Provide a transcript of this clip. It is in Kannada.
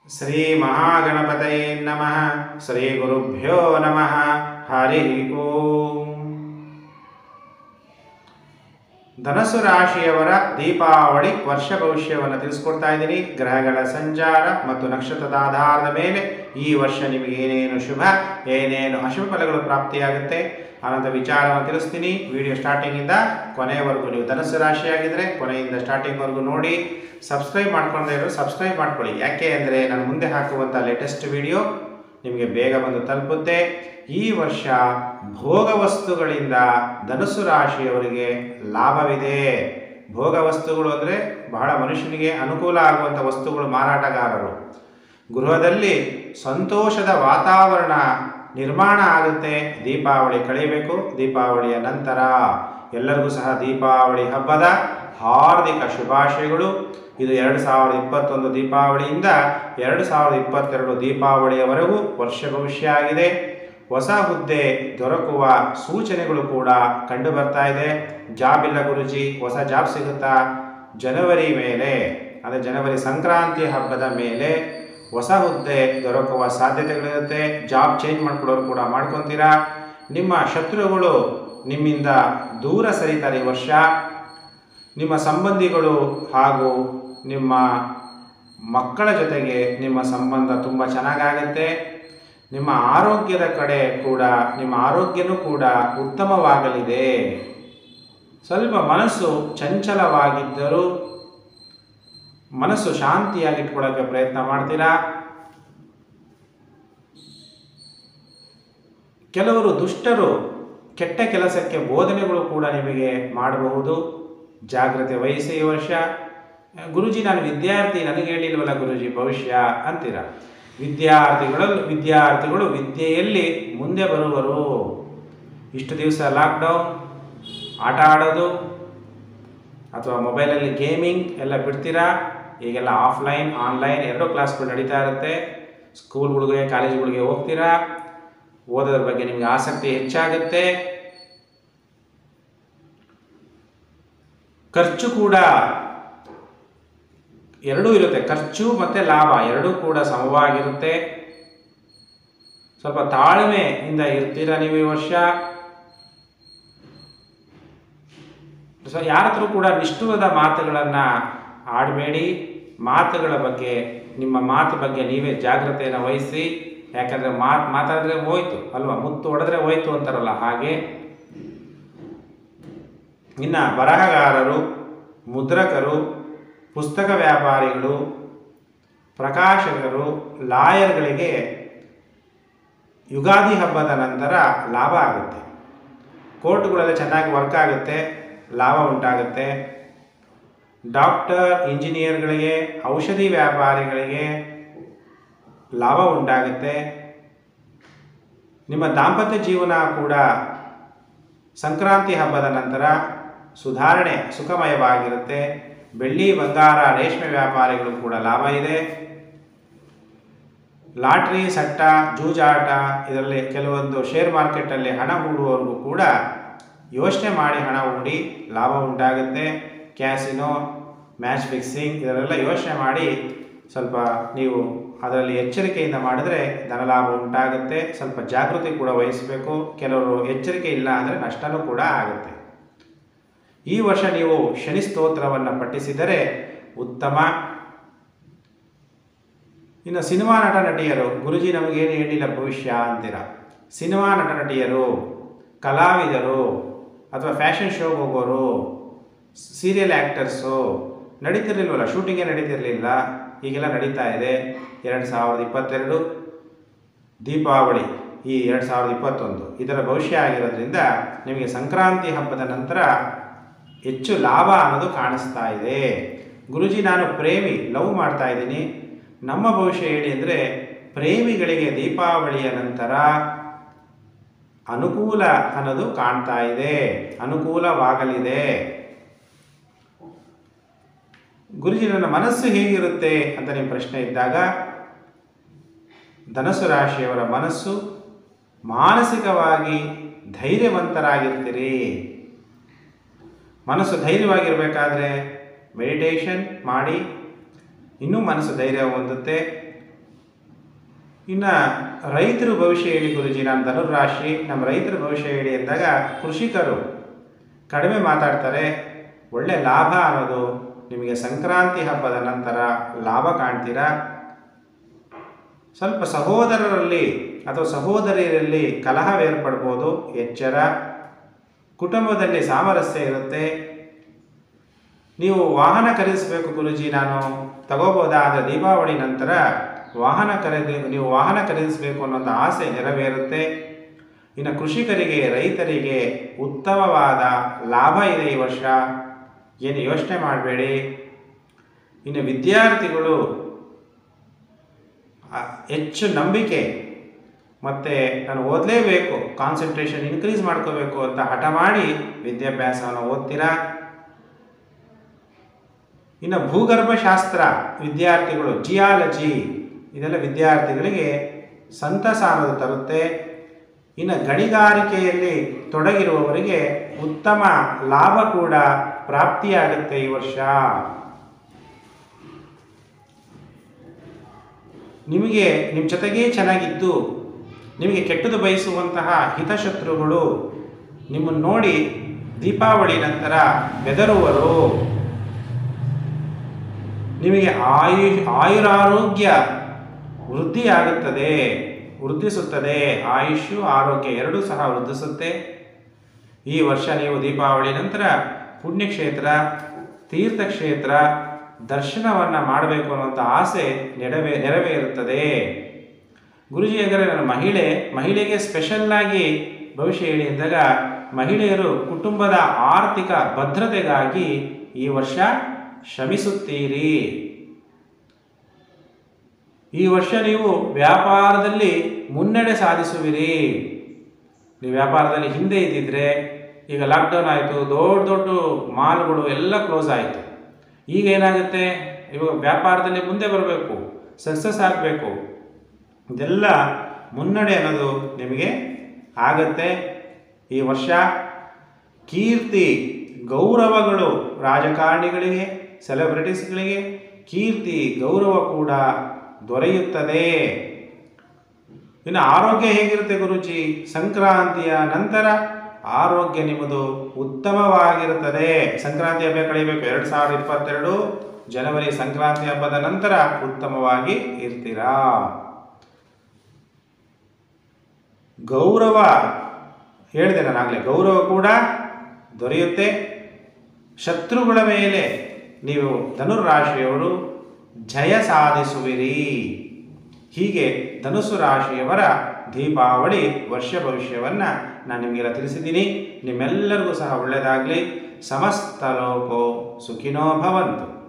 ಶ್ರೀ ಮಹಾಗಣಪತಯೇ ನಮಃ ಶ್ರೀ ಗುರುಭ್ಯೋ ನಮಃ ಹರಿ ಓಂ ಧನಸ್ಸು ರಾಶಿಯವರ ದೀಪಾವಳಿ ವರ್ಷ ಭವಿಷ್ಯವನ್ನು ತಿಳಿಸ್ಕೊಡ್ತಾ ಇದ್ದೀನಿ ಗ್ರಹಗಳ ಸಂಚಾರ ಮತ್ತು ನಕ್ಷತ್ರದ ಆಧಾರದ ಮೇಲೆ ಈ ವರ್ಷ ನಿಮಗೆ ಏನೇನು ಶುಭ ಏನೇನು ಅಶುಭ ಫಲಗಳು ಪ್ರಾಪ್ತಿಯಾಗುತ್ತೆ ಅನ್ನೋಂಥ ವಿಚಾರವನ್ನು ತಿಳಿಸ್ತೀನಿ ವಿಡಿಯೋ ಸ್ಟಾರ್ಟಿಂಗಿಂದ ಕೊನೆಯವರೆಗೂ ನೀವು ಧನಸ್ಸು ರಾಶಿಯಾಗಿದ್ದರೆ ಕೊನೆಯಿಂದ ಸ್ಟಾರ್ಟಿಂಗ್ವರೆಗೂ ನೋಡಿ ಸಬ್ಸ್ಕ್ರೈಬ್ ಮಾಡ್ಕೊಂಡೇ ಇರೋ ಸಬ್ಸ್ಕ್ರೈಬ್ ಮಾಡ್ಕೊಳ್ಳಿ ಯಾಕೆ ಅಂದರೆ ನಾನು ಮುಂದೆ ಹಾಕುವಂಥ ಲೇಟೆಸ್ಟ್ ವಿಡಿಯೋ ನಿಮಗೆ ಬೇಗ ಬಂದು ತಲುಪುತ್ತೆ ಈ ವರ್ಷ ಭೋಗ ವಸ್ತುಗಳಿಂದ ಧನುಸ್ಸು ರಾಶಿಯವರಿಗೆ ಲಾಭವಿದೆ ಭೋಗ ವಸ್ತುಗಳು ಅಂದರೆ ಬಹಳ ಮನುಷ್ಯನಿಗೆ ಅನುಕೂಲ ಆಗುವಂಥ ವಸ್ತುಗಳು ಮಾರಾಟಗಾರರು ಗೃಹದಲ್ಲಿ ಸಂತೋಷದ ವಾತಾವರಣ ನಿರ್ಮಾಣ ಆಗುತ್ತೆ ದೀಪಾವಳಿ ಕಳೆಯಬೇಕು ದೀಪಾವಳಿಯ ನಂತರ ಎಲ್ಲರಿಗೂ ಸಹ ದೀಪಾವಳಿ ಹಬ್ಬದ ಹಾರ್ದಿಕ ಶುಭಾಶಯಗಳು ಇದು ಎರಡು ಸಾವಿರದ ಇಪ್ಪತ್ತೊಂದು ದೀಪಾವಳಿಯಿಂದ ಎರಡು ಸಾವಿರದ ಇಪ್ಪತ್ತೆರಡು ದೀಪಾವಳಿಯವರೆಗೂ ವರ್ಷ ಭವಿಷ್ಯ ಆಗಿದೆ ಹೊಸ ಹುದ್ದೆ ದೊರಕುವ ಸೂಚನೆಗಳು ಕೂಡ ಕಂಡು ಬರ್ತಾ ಇದೆ ಜಾಬ್ ಇಲ್ಲ ಗುರುಜಿ ಹೊಸ ಜಾಬ್ ಸಿಗುತ್ತಾ ಜನವರಿ ಮೇಲೆ ಅಂದರೆ ಜನವರಿ ಸಂಕ್ರಾಂತಿ ಹಬ್ಬದ ಮೇಲೆ ಹೊಸ ಹುದ್ದೆ ದೊರಕುವ ಸಾಧ್ಯತೆಗಳಿರುತ್ತೆ ಜಾಬ್ ಚೇಂಜ್ ಮಾಡ್ಕೊಳ್ಳೋರು ಕೂಡ ಮಾಡ್ಕೊತೀರಾ ನಿಮ್ಮ ಶತ್ರುಗಳು ನಿಮ್ಮಿಂದ ದೂರ ಸರಿತಾರೆ ಈ ವರ್ಷ ನಿಮ್ಮ ಸಂಬಂಧಿಗಳು ಹಾಗೂ ನಿಮ್ಮ ಮಕ್ಕಳ ಜೊತೆಗೆ ನಿಮ್ಮ ಸಂಬಂಧ ತುಂಬ ಚೆನ್ನಾಗಾಗತ್ತೆ ನಿಮ್ಮ ಆರೋಗ್ಯದ ಕಡೆ ಕೂಡ ನಿಮ್ಮ ಆರೋಗ್ಯನೂ ಕೂಡ ಉತ್ತಮವಾಗಲಿದೆ ಸ್ವಲ್ಪ ಮನಸ್ಸು ಚಂಚಲವಾಗಿದ್ದರೂ ಮನಸ್ಸು ಶಾಂತಿಯಾಗಿಟ್ಕೊಳ್ಳೋಕ್ಕೆ ಪ್ರಯತ್ನ ಮಾಡ್ತೀರಾ ಕೆಲವರು ದುಷ್ಟರು ಕೆಟ್ಟ ಕೆಲಸಕ್ಕೆ ಬೋಧನೆಗಳು ಕೂಡ ನಿಮಗೆ ಮಾಡಬಹುದು ಜಾಗ್ರತೆ ವಹಿಸಿ ಈ ವರ್ಷ ಗುರುಜಿ ನಾನು ವಿದ್ಯಾರ್ಥಿ ನನಗೆ ಹೇಳಿಲ್ವಲ್ಲ ಗುರುಜಿ ಭವಿಷ್ಯ ಅಂತೀರ ವಿದ್ಯಾರ್ಥಿಗಳು ವಿದ್ಯಾರ್ಥಿಗಳು ವಿದ್ಯೆಯಲ್ಲಿ ಮುಂದೆ ಬರುವರು ಇಷ್ಟು ದಿವಸ ಲಾಕ್ಡೌನ್ ಆಟ ಆಡೋದು ಅಥವಾ ಮೊಬೈಲಲ್ಲಿ ಗೇಮಿಂಗ್ ಎಲ್ಲ ಬಿಡ್ತೀರಾ ಈಗೆಲ್ಲ ಆಫ್ಲೈನ್ ಆನ್ಲೈನ್ ಎರಡೂ ಕ್ಲಾಸ್ಗಳು ನಡೀತಾ ಇರುತ್ತೆ ಸ್ಕೂಲ್ಗಳಿಗೆ ಕಾಲೇಜುಗಳಿಗೆ ಹೋಗ್ತೀರಾ ಓದೋದ್ರ ಬಗ್ಗೆ ನಿಮಗೆ ಆಸಕ್ತಿ ಹೆಚ್ಚಾಗುತ್ತೆ ಖರ್ಚು ಕೂಡ ಎರಡೂ ಇರುತ್ತೆ ಖರ್ಚು ಮತ್ತು ಲಾಭ ಎರಡೂ ಕೂಡ ಸಮವಾಗಿರುತ್ತೆ ಸ್ವಲ್ಪ ತಾಳ್ಮೆಯಿಂದ ಇರ್ತೀರಾ ನೀವು ಈ ವರ್ಷ ಸೊ ಯಾರ ಹತ್ರ ಕೂಡ ನಿಷ್ಠುರದ ಮಾತುಗಳನ್ನು ಆಡಬೇಡಿ ಮಾತುಗಳ ಬಗ್ಗೆ ನಿಮ್ಮ ಮಾತು ಬಗ್ಗೆ ನೀವೇ ಜಾಗ್ರತೆಯನ್ನು ವಹಿಸಿ ಯಾಕಂದರೆ ಮಾತು ಮಾತಾಡಿದ್ರೆ ಹೋಯ್ತು ಅಲ್ವಾ ಮುತ್ತು ಹೊಡೆದ್ರೆ ಹೋಯ್ತು ಅಂತಾರಲ್ಲ ಹಾಗೆ ಇನ್ನು ಬರಹಗಾರರು ಮುದ್ರಕರು ಪುಸ್ತಕ ವ್ಯಾಪಾರಿಗಳು ಪ್ರಕಾಶಕರು ಲಾಯರ್ಗಳಿಗೆ ಯುಗಾದಿ ಹಬ್ಬದ ನಂತರ ಲಾಭ ಆಗುತ್ತೆ ಕೋರ್ಟ್ಗಳೆಲ್ಲ ಚೆನ್ನಾಗಿ ವರ್ಕ್ ಆಗುತ್ತೆ ಲಾಭ ಉಂಟಾಗುತ್ತೆ ಡಾಕ್ಟರ್ ಇಂಜಿನಿಯರ್ಗಳಿಗೆ ಔಷಧಿ ವ್ಯಾಪಾರಿಗಳಿಗೆ ಲಾಭ ಉಂಟಾಗುತ್ತೆ ನಿಮ್ಮ ದಾಂಪತ್ಯ ಜೀವನ ಕೂಡ ಸಂಕ್ರಾಂತಿ ಹಬ್ಬದ ನಂತರ ಸುಧಾರಣೆ ಸುಖಮಯವಾಗಿರುತ್ತೆ ಬೆಳ್ಳಿ ಬಂಗಾರ ರೇಷ್ಮೆ ವ್ಯಾಪಾರಿಗಳು ಕೂಡ ಲಾಭ ಇದೆ ಲಾಟ್ರಿ ಸಟ್ಟ ಜೂಜಾಟ ಇದರಲ್ಲಿ ಕೆಲವೊಂದು ಶೇರ್ ಮಾರ್ಕೆಟಲ್ಲಿ ಹಣ ಹೂಡುವವರೆಗೂ ಕೂಡ ಯೋಚನೆ ಮಾಡಿ ಹಣ ಹೂಡಿ ಲಾಭ ಉಂಟಾಗುತ್ತೆ ಕ್ಯಾಸಿನೋ ಮ್ಯಾಚ್ ಫಿಕ್ಸಿಂಗ್ ಇದರೆಲ್ಲ ಯೋಚನೆ ಮಾಡಿ ಸ್ವಲ್ಪ ನೀವು ಅದರಲ್ಲಿ ಎಚ್ಚರಿಕೆಯಿಂದ ಮಾಡಿದ್ರೆ ಧನಲಾಭ ಉಂಟಾಗುತ್ತೆ ಸ್ವಲ್ಪ ಜಾಗೃತಿ ಕೂಡ ವಹಿಸಬೇಕು ಕೆಲವರು ಎಚ್ಚರಿಕೆ ಇಲ್ಲ ಅಂದರೆ ನಷ್ಟನೂ ಕೂಡ ಆಗುತ್ತೆ ಈ ವರ್ಷ ನೀವು ಶನಿ ಸ್ತೋತ್ರವನ್ನು ಪಠಿಸಿದರೆ ಉತ್ತಮ ಇನ್ನು ಸಿನಿಮಾ ನಟ ನಟಿಯರು ಗುರುಜಿ ನಮಗೇನು ಹೇಳಿಲ್ಲ ಭವಿಷ್ಯ ಅಂತೀರ ಸಿನಿಮಾ ನಟ ನಟಿಯರು ಕಲಾವಿದರು ಅಥವಾ ಫ್ಯಾಷನ್ ಶೋಗೆ ಹೋಗೋರು ಸೀರಿಯಲ್ ಆ್ಯಕ್ಟರ್ಸು ನಡೀತಿರ್ಲಿಲ್ವಲ್ಲ ಶೂಟಿಂಗೇ ನಡೀತಿರಲಿಲ್ಲ ಈಗೆಲ್ಲ ನಡೀತಾ ಇದೆ ಎರಡು ಸಾವಿರದ ಇಪ್ಪತ್ತೆರಡು ದೀಪಾವಳಿ ಈ ಎರಡು ಸಾವಿರದ ಇಪ್ಪತ್ತೊಂದು ಇದರ ಭವಿಷ್ಯ ಆಗಿರೋದ್ರಿಂದ ನಿಮಗೆ ಸಂಕ್ರಾಂತಿ ಹಬ್ಬದ ನಂತರ ಹೆಚ್ಚು ಲಾಭ ಅನ್ನೋದು ಕಾಣಿಸ್ತಾ ಇದೆ ಗುರುಜಿ ನಾನು ಪ್ರೇಮಿ ಲವ್ ಮಾಡ್ತಾ ಇದ್ದೀನಿ ನಮ್ಮ ಭವಿಷ್ಯ ಹೇಳಿ ಅಂದರೆ ಪ್ರೇಮಿಗಳಿಗೆ ದೀಪಾವಳಿಯ ನಂತರ ಅನುಕೂಲ ಅನ್ನೋದು ಕಾಣ್ತಾ ಇದೆ ಅನುಕೂಲವಾಗಲಿದೆ ಗುರುಜಿ ನನ್ನ ಮನಸ್ಸು ಹೇಗಿರುತ್ತೆ ಅಂತ ನಿಮ್ಮ ಪ್ರಶ್ನೆ ಇದ್ದಾಗ ಧನಸು ರಾಶಿಯವರ ಮನಸ್ಸು ಮಾನಸಿಕವಾಗಿ ಧೈರ್ಯವಂತರಾಗಿರ್ತೀರಿ ಮನಸ್ಸು ಧೈರ್ಯವಾಗಿರಬೇಕಾದ್ರೆ ಮೆಡಿಟೇಷನ್ ಮಾಡಿ ಇನ್ನೂ ಮನಸ್ಸು ಧೈರ್ಯ ಹೊಂದುತ್ತೆ ಇನ್ನು ರೈತರು ಭವಿಷ್ಯ ಹೇಳಿ ಗುರುಜಿ ನಾನು ಧನುರಾಶಿ ನಮ್ಮ ರೈತರ ಭವಿಷ್ಯ ಹೇಳಿ ಅಂದಾಗ ಕೃಷಿಕರು ಕಡಿಮೆ ಮಾತಾಡ್ತಾರೆ ಒಳ್ಳೆ ಲಾಭ ಅನ್ನೋದು ನಿಮಗೆ ಸಂಕ್ರಾಂತಿ ಹಬ್ಬದ ನಂತರ ಲಾಭ ಕಾಣ್ತೀರಾ ಸ್ವಲ್ಪ ಸಹೋದರರಲ್ಲಿ ಅಥವಾ ಸಹೋದರಿಯರಲ್ಲಿ ಕಲಹವೇರ್ಪಡ್ಬೋದು ಎಚ್ಚರ ಕುಟುಂಬದಲ್ಲಿ ಸಾಮರಸ್ಯ ಇರುತ್ತೆ ನೀವು ವಾಹನ ಖರೀದಿಸಬೇಕು ಗುರುಜಿ ನಾನು ತಗೋಬೋದಾ ಆದರೆ ದೀಪಾವಳಿ ನಂತರ ವಾಹನ ಖರೀದಿ ನೀವು ವಾಹನ ಖರೀದಿಸಬೇಕು ಅನ್ನೋಂಥ ಆಸೆ ನೆರವೇರುತ್ತೆ ಇನ್ನು ಕೃಷಿಕರಿಗೆ ರೈತರಿಗೆ ಉತ್ತಮವಾದ ಲಾಭ ಇದೆ ಈ ವರ್ಷ ಏನು ಯೋಚನೆ ಮಾಡಬೇಡಿ ಇನ್ನು ವಿದ್ಯಾರ್ಥಿಗಳು ಆ, ಹೆಚ್ಚು ನಂಬಿಕೆ ಮತ್ತು ನಾನು ಓದಲೇಬೇಕು ಕಾನ್ಸಂಟ್ರೇಷನ್ ಇನ್ಕ್ರೀಸ್ ಮಾಡ್ಕೋಬೇಕು ಅಂತ ಹಠ ಮಾಡಿ ವಿದ್ಯಾಭ್ಯಾಸವನ್ನು ಓದ್ತೀರಾ ಇನ್ನು ಭೂಗರ್ಭಶಾಸ್ತ್ರ ವಿದ್ಯಾರ್ಥಿಗಳು ಜಿಯಾಲಜಿ ಇದೆಲ್ಲ ವಿದ್ಯಾರ್ಥಿಗಳಿಗೆ ಸಂತಸ ಅನ್ನೋದು ತರುತ್ತೆ ಇನ್ನು ಗಣಿಗಾರಿಕೆಯಲ್ಲಿ ತೊಡಗಿರುವವರಿಗೆ ಉತ್ತಮ ಲಾಭ ಕೂಡ ಪ್ರಾಪ್ತಿಯಾಗುತ್ತೆ ಈ ವರ್ಷ ನಿಮಗೆ ನಿಮ್ಮ ಜೊತೆಗೇ ಚೆನ್ನಾಗಿದ್ದು ನಿಮಗೆ ಕೆಟ್ಟದು ಬಯಸುವಂತಹ ಹಿತಶತ್ರುಗಳು ನಿಮ್ಮನ್ನು ನೋಡಿ ದೀಪಾವಳಿ ನಂತರ ಬೆದರುವರು ನಿಮಗೆ ಆಯು ಆಯುರಾರೋಗ್ಯ ವೃದ್ಧಿಯಾಗುತ್ತದೆ ವೃದ್ಧಿಸುತ್ತದೆ ಆಯುಷು ಆರೋಗ್ಯ ಎರಡೂ ಸಹ ವೃದ್ಧಿಸುತ್ತೆ ಈ ವರ್ಷ ನೀವು ದೀಪಾವಳಿ ನಂತರ ಪುಣ್ಯಕ್ಷೇತ್ರ ತೀರ್ಥಕ್ಷೇತ್ರ ದರ್ಶನವನ್ನು ಮಾಡಬೇಕು ಅನ್ನುವಂಥ ಆಸೆ ನೆರವೇ ನೆರವೇರುತ್ತದೆ ಗುರುಜಿ ಅಂದರೆ ನನ್ನ ಮಹಿಳೆ ಮಹಿಳೆಗೆ ಸ್ಪೆಷಲ್ಲಾಗಿ ಭವಿಷ್ಯ ಹೇಳಿ ಅಂದಾಗ ಮಹಿಳೆಯರು ಕುಟುಂಬದ ಆರ್ಥಿಕ ಭದ್ರತೆಗಾಗಿ ಈ ವರ್ಷ ಶ್ರಮಿಸುತ್ತೀರಿ ಈ ವರ್ಷ ನೀವು ವ್ಯಾಪಾರದಲ್ಲಿ ಮುನ್ನಡೆ ಸಾಧಿಸುವಿರಿ ನೀವು ವ್ಯಾಪಾರದಲ್ಲಿ ಹಿಂದೆ ಇದ್ದಿದ್ರೆ ಈಗ ಲಾಕ್ಡೌನ್ ಆಯಿತು ದೊಡ್ಡ ದೊಡ್ಡ ಮಾಲ್ಗಳು ಎಲ್ಲ ಕ್ಲೋಸ್ ಆಯಿತು ಈಗ ಏನಾಗುತ್ತೆ ಇವಾಗ ವ್ಯಾಪಾರದಲ್ಲಿ ಮುಂದೆ ಬರಬೇಕು ಸಕ್ಸಸ್ ಆಗಬೇಕು ಇದೆಲ್ಲ ಮುನ್ನಡೆ ಅನ್ನೋದು ನಿಮಗೆ ಆಗತ್ತೆ ಈ ವರ್ಷ ಕೀರ್ತಿ ಗೌರವಗಳು ರಾಜಕಾರಣಿಗಳಿಗೆ ಸೆಲೆಬ್ರಿಟೀಸ್ಗಳಿಗೆ ಕೀರ್ತಿ ಗೌರವ ಕೂಡ ದೊರೆಯುತ್ತದೆ ಇನ್ನು ಆರೋಗ್ಯ ಹೇಗಿರುತ್ತೆ ಗುರುಜಿ ಸಂಕ್ರಾಂತಿಯ ನಂತರ ಆರೋಗ್ಯ ನಿಮ್ಮದು ಉತ್ತಮವಾಗಿರುತ್ತದೆ ಸಂಕ್ರಾಂತಿ ಹಬ್ಬ ಕಳೆಯಬೇಕು ಎರಡು ಸಾವಿರದ ಇಪ್ಪತ್ತೆರಡು ಜನವರಿ ಸಂಕ್ರಾಂತಿ ಹಬ್ಬದ ನಂತರ ಉತ್ತಮವಾಗಿ ಇರ್ತೀರಾ ಗೌರವ ಹೇಳಿದೆ ನಾನಾಗಲೇ ಗೌರವ ಕೂಡ ದೊರೆಯುತ್ತೆ ಶತ್ರುಗಳ ಮೇಲೆ ನೀವು ಧನುರಾಶಿಯವರು ಜಯ ಸಾಧಿಸುವಿರಿ ಹೀಗೆ ಧನುಸು ರಾಶಿಯವರ ದೀಪಾವಳಿ ವರ್ಷ ಭವಿಷ್ಯವನ್ನು ನಾನು ನಿಮಗೆಲ್ಲ ತಿಳಿಸಿದ್ದೀನಿ ನಿಮ್ಮೆಲ್ಲರಿಗೂ ಸಹ ಒಳ್ಳೆಯದಾಗಲಿ ಸಮಸ್ತ ಲೋಕೋ ಸುಖಿನೋ ಭವಂತು